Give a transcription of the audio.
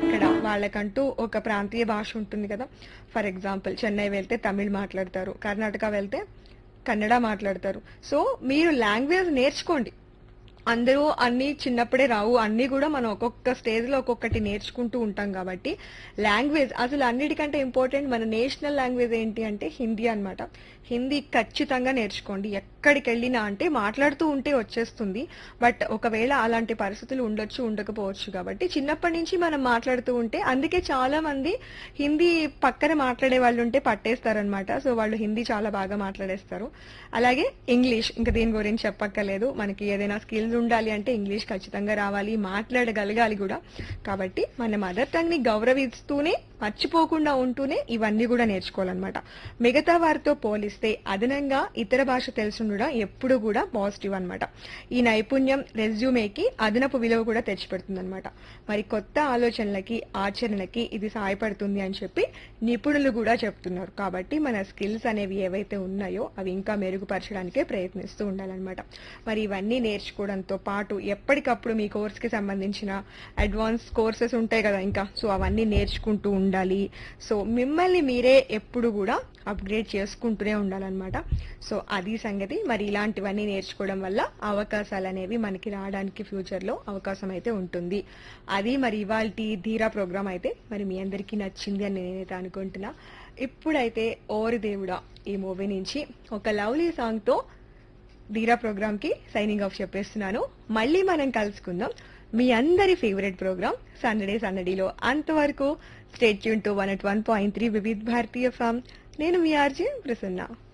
అక్కడ వాళ్ళకంటూ ఒక ప్రాంతీయ భాష ఉంటుంది కదా ఫర్ ఎగ్జాంపుల్ చెన్నై వెళ్తే తమిళ్ మాట్లాడతారు కర్ణాటక వెళ్తే కన్నడ మాట్లాడతారు సో మీరు లాంగ్వేజ్ నేర్చుకోండి అందరూ అన్ని చిన్నప్పుడే రావు అన్ని కూడా మనం ఒక్కొక్క స్టేజ్ లో ఒక్కొక్కటి నేర్చుకుంటూ ఉంటాం కాబట్టి లాంగ్వేజ్ అసలు అన్నిటికంటే ఇంపార్టెంట్ మన నేషనల్ లాంగ్వేజ్ ఏంటి అంటే హిందీ అన్నమాట హిందీ ఖచ్చితంగా నేర్చుకోండి ఎక్కడికి వెళ్ళినా అంటే మాట్లాడుతూ ఉంటే వచ్చేస్తుంది బట్ ఒకవేళ అలాంటి పరిస్థితులు ఉండొచ్చు ఉండకపోవచ్చు కాబట్టి చిన్నప్పటి నుంచి మనం మాట్లాడుతూ ఉంటే అందుకే చాలా మంది హిందీ పక్కన మాట్లాడే వాళ్ళు ఉంటే పట్టేస్తారనమాట సో వాళ్ళు హిందీ చాలా బాగా మాట్లాడేస్తారు అలాగే ఇంగ్లీష్ ఇంకా దీని గురించి చెప్పక్కర్లేదు మనకి ఏదైనా స్కిల్స్ ఉండాలి అంటే ఇంగ్లీష్ ఖచ్చితంగా రావాలి మాట్లాడగలగాలి కూడా కాబట్టి మన మదర్ టంగ్ ని గౌరవిస్తూనే మర్చిపోకుండా ఉంటూనే ఇవన్నీ కూడా నేర్చుకోవాలన్నమాట మిగతా వారితో పోలిస్తే అదనంగా ఇతర భాష తెలుసుండడం ఎప్పుడు కూడా పాజిటివ్ అన్నమాట ఈ నైపుణ్యం రెజ్యూమేకి అదనపు విలువ కూడా తెచ్చిపెడుతుంది అనమాట మరి కొత్త ఆలోచనలకి ఆచరణలకి ఇది సహాయపడుతుంది అని చెప్పి నిపుణులు కూడా చెప్తున్నారు కాబట్టి మన స్కిల్స్ అనేవి ఏవైతే ఉన్నాయో అవి ఇంకా మెరుగుపరచడానికే ప్రయత్నిస్తూ ఉండాలన్నమాట మరి ఇవన్నీ నేర్చుకోవడంతో పాటు ఎప్పటికప్పుడు మీ కోర్స్ కి సంబంధించిన అడ్వాన్స్ కోర్సెస్ ఉంటాయి కదా ఇంకా సో అవన్నీ నేర్చుకుంటూ ఉండాలి సో మిమ్మల్ని మీరే ఎప్పుడు కూడా అప్గ్రేడ్ చేసుకుంటూనే ఉండాలన్నమాట సో అది సంగతి మరి ఇలాంటివన్నీ నేర్చుకోవడం వల్ల అవకాశాలు అనేవి మనకి రావడానికి ఫ్యూచర్ లో అవకాశం అయితే ఉంటుంది అది మరి ఇవాళ ధీరా ప్రోగ్రామ్ అయితే మరి మీ అందరికీ నచ్చింది అని నేనైతే అనుకుంటున్నా ఇప్పుడైతే ఓరి దేవుడా ఈ మూవీ నుంచి ఒక లవ్లీ సాంగ్ తో ధీరా ప్రోగ్రామ్ కి సైనింగ్ ఆఫ్ చెప్పేస్తున్నాను మళ్ళీ మనం కలుసుకుందాం మీ అందరి ఫేవరెట్ ప్రోగ్రామ్ సండడే సందడిలో అంతవరకు stay tuned to one at one point three Vividh Bharati FM నేను మీ ఆర్జే ప్రసన్న